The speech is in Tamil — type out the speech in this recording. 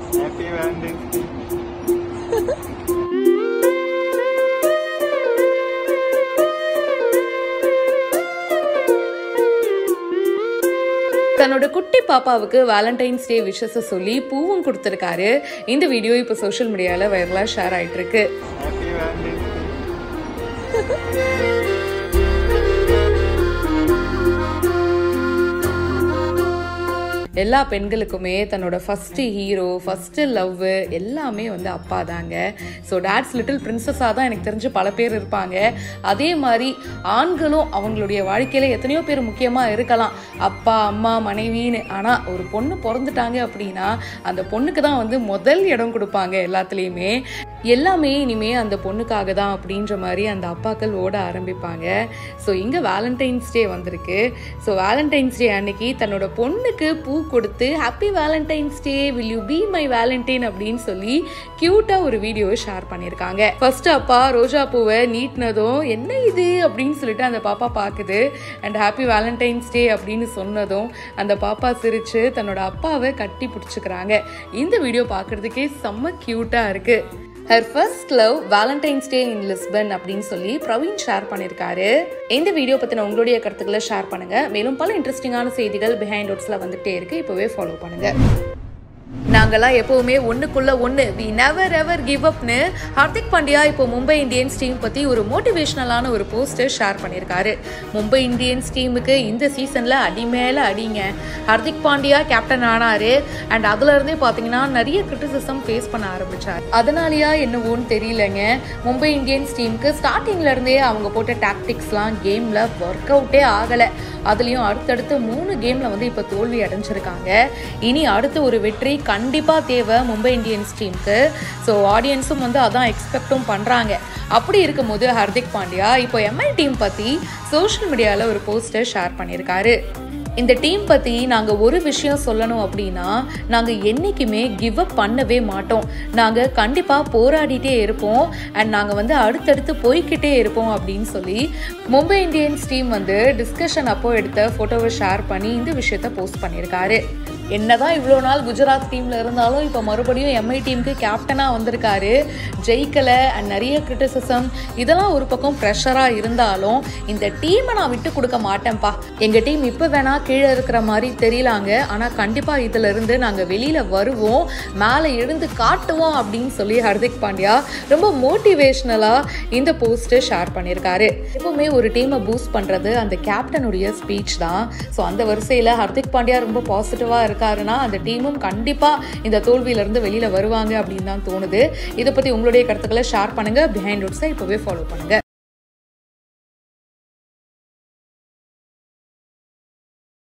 Happy Valentine's Day. தன்னோட குட்டி பாப்பாவுக்கு வேலண்டைன்ஸ் டே விஷஸை சொல்லி பூவும் கொடுத்துருக்காரு இந்த வீடியோ இப்போ சோஷியல் மீடியாவில் வைரலாக ஷேர் ஆயிட்டு இருக்கு Happy Valentine's Day. எல்லா பெண்களுக்குமே தன்னோட ஃபர்ஸ்ட் ஹீரோ ஃபர்ஸ்ட் லவ் எல்லாமே வந்து அப்பா தாங்க ஸோ டேட்ஸ் லிட்டில் பிரின்சஸாக தான் எனக்கு தெரிஞ்சு பல பேர் இருப்பாங்க அதே மாதிரி ஆண்களும் அவங்களுடைய வாழ்க்கையில எத்தனையோ பேர் முக்கியமாக இருக்கலாம் அப்பா அம்மா மனைவின்னு ஆனால் ஒரு பொண்ணு பிறந்துட்டாங்க அப்படின்னா அந்த பொண்ணுக்கு தான் வந்து முதல் இடம் கொடுப்பாங்க எல்லாத்துலேயுமே எல்லாமே இனிமே அந்த பொண்ணுக்காக தான் அப்படின்ற மாதிரி அந்த அப்பாக்கள் ஓட ஆரம்பிப்பாங்க ஸோ இங்கே வேலண்டைன்ஸ் டே வந்திருக்கு ஸோ வேலண்டைன்ஸ் டே அன்னைக்கு தன்னோட பொண்ணுக்கு பூ கொடுத்து happy Valentine's day will you be my valentine அப்படின்னு சொல்லி க்யூட்டாக ஒரு வீடியோ ஷேர் பண்ணியிருக்காங்க ஃபர்ஸ்ட் அப்பா ரோஜா பூவை நீட்டினதும் என்ன இது அப்படின்னு சொல்லிட்டு அந்த பாப்பா பார்க்குது அண்ட் ஹாப்பி வேலண்டைன்ஸ் டே அப்படின்னு சொன்னதும் அந்த பாப்பா சிரிச்சு தன்னோட அப்பாவை கட்டி பிடிச்சிக்கிறாங்க இந்த வீடியோ பார்க்கறதுக்கே செம்ம க்யூட்டாக இருக்குது her first love Valentine's day in Lisbon அப்படின்னு சொல்லி பிரவீன் ஷேர் பண்ணியிருக்காரு இந்த வீடியோ பற்றின உங்களுடைய கருத்துக்களை ஷேர் பண்ணுங்க மேலும் பல இன்ட்ரெஸ்டிங்கான செய்திகள் பிஹைண்ட் ஒட்ஸில் வந்துட்டே இருக்கு இப்போவே ஃபாலோ பண்ணுங்க நாங்கெல்லாம் எப்பவுமே ஒண்ணுக்குள்ள ஒண்ணு வி நெவர் எவர் கிவ் அப்னு ஹார்திக் பாண்டியா இப்போ மும்பை இந்தியன்ஸ் டீம் பத்தி ஒரு மோட்டிவேஷனலான ஒரு போஸ்டர் ஷேர் பண்ணியிருக்காரு மும்பை இந்தியன்ஸ் டீமுக்கு இந்த சீசன்ல அடி மேல அடிங்க ஹார்திக் பாண்டியா கேப்டன் ஆனாரு அண்ட் அதுல இருந்தே பாத்தீங்கன்னா நிறைய கிரிட்டிசிசம் ஃபேஸ் பண்ண ஆரம்பிச்சார் அதனாலயா என்னவோன்னு தெரியலங்க மும்பை இந்தியன்ஸ் டீமுக்கு ஸ்டார்டிங்ல இருந்தே அவங்க போட்ட டாக்டிக்ஸ்லாம் கேம்ல ஒர்க் அவுட்டே ஆகல அதுலயும் அடுத்தடுத்து மூணு கேம்ல வந்து இப்ப தோல்வி அடைஞ்சிருக்காங்க இனி அடுத்து ஒரு வெற்றி கண்டிப்பா தேவை மும்பை இந்தியன்ஸ் டீமுக்கு ஸோ ஆடியன்ஸும் வந்து அதான் எக்ஸ்பெக்டும் பண்றாங்க அப்படி இருக்கும்போது ஹர்திக் பாண்டியா இப்போ எம்ஐ டீம் பத்தி சோஷியல் மீடியால ஒரு போஸ்டர் ஷேர் பண்ணியிருக்காரு இந்த டீம் பற்றி நாங்கள் ஒரு விஷயம் சொல்லணும் அப்படின்னா நாங்கள் என்றைக்குமே கிவ் அப் பண்ணவே மாட்டோம் நாங்கள் கண்டிப்பாக போராடிட்டே இருப்போம் அண்ட் நாங்கள் வந்து அடுத்தடுத்து போய்க்கிட்டே இருப்போம் அப்படின்னு சொல்லி மும்பை இந்தியன்ஸ் டீம் வந்து டிஸ்கஷன் அப்போ எடுத்த ஃபோட்டோவை ஷேர் பண்ணி இந்த விஷயத்த போஸ்ட் பண்ணியிருக்காரு என்னதான் இவ்வளோ நாள் குஜராத் டீமில் இருந்தாலும் இப்போ மறுபடியும் எம்ஐ டீமுக்கு கேப்டனாக வந்திருக்காரு ஜெயிக்கலை அண்ட் நிறைய கிரிட்டிசிசம் இதெல்லாம் ஒரு பக்கம் ப்ரெஷராக இருந்தாலும் இந்த டீமை நான் விட்டு கொடுக்க மாட்டேன்ப்பா எங்கள் டீம் இப்போ வேணா கீழே இருக்கிற மாதிரி தெரியலாங்க ஆனால் கண்டிப்பாக இதுல இருந்து நாங்கள் வெளியில் வருவோம் மேலே எழுந்து காட்டுவோம் அப்படின்னு சொல்லி ஹர்திக் பாண்டியா ரொம்ப மோட்டிவேஷ்னலாக இந்த போஸ்ட்டை ஷேர் பண்ணியிருக்காரு எப்பவுமே ஒரு டீமை பூஸ்ட் பண்ணுறது அந்த கேப்டனுடைய ஸ்பீச் தான் ஸோ அந்த வரிசையில் ஹர்திக் பாண்டியா ரொம்ப பாசிட்டிவாக இருக்காருன்னா அந்த டீமும் கண்டிப்பாக இந்த தோல்வியிலேருந்து வெளியில் வருவாங்க அப்படின்னு தான் தோணுது இதை பற்றி உங்களுடைய கருத்துக்களை ஷேர் பண்ணுங்கள் பிஹைண்ட் ரூட்ஸை இப்போவே ஃபாலோ பண்ணுங்கள்